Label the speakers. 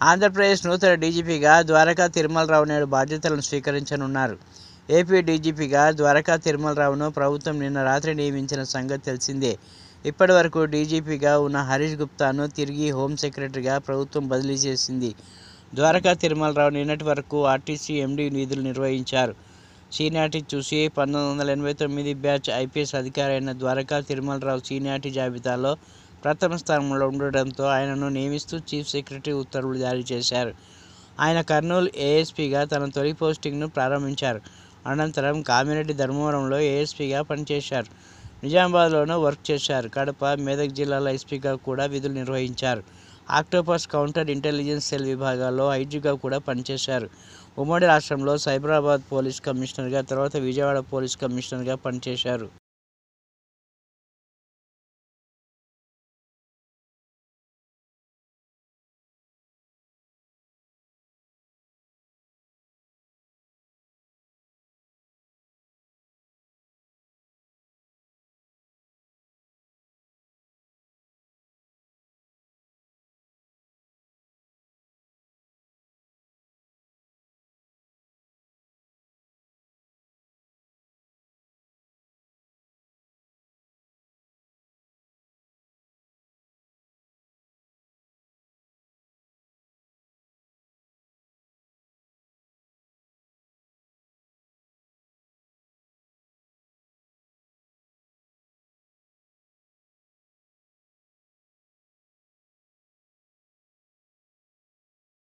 Speaker 1: ఆంధ్రప్రదేశ్ నూతన డీజీపీగా ద్వారకా తిరుమలరావు నేడు బాధ్యతలను స్వీకరించనున్నారు ఏపీ డీజీపీగా ద్వారకా తిరుమలరావును ప్రభుత్వం నిన్న రాత్రి నియమించిన సంగతి తెలిసిందే ఇప్పటి వరకు డీజీపీగా ఉన్న హరీష్ గుప్తాను తిరిగి హోం సెక్రటరీగా ప్రభుత్వం బదిలీ చేసింది ద్వారకా తిరుమలరావు నిన్నటి వరకు ఆర్టీసీ ఎండీ విధులు నిర్వహించారు సీనియారిటీ చూసి పంతొమ్మిది వందల ఎనభై తొమ్మిది బ్యాచ్ ఐపీఎస్ అధికారి అయిన ద్వారకా తిరుమలరావు సీనియారిటీ జాబితాలో ప్రథమ స్థానంలో ఉండడంతో ఆయనను నియమిస్తూ చీఫ్ సెక్రటరీ ఉత్తర్వులు జారీ చేశారు ఆయన కర్నూలు ఏఎస్పీగా తన తొలి పోస్టింగ్ను ప్రారంభించారు అనంతరం కామిరెడ్డి ధర్మవరంలో ఏఎస్పీగా పనిచేశారు నిజామాబాద్లోనూ వర్క్ చేశారు కడప మెదక్ జిల్లాల ఎస్పీగా కూడా విధులు నిర్వహించారు ఆక్టోపస్ కౌంటర్ ఇంటెలిజెన్స్ సెల్ విభాగాల్లో ఐజీగా కూడా పనిచేశారు ఉమ్మడి రాష్ట్రంలో సైబరాబాద్ పోలీస్ కమిషనర్గా తర్వాత విజయవాడ పోలీస్ కమిషనర్గా పనిచేశారు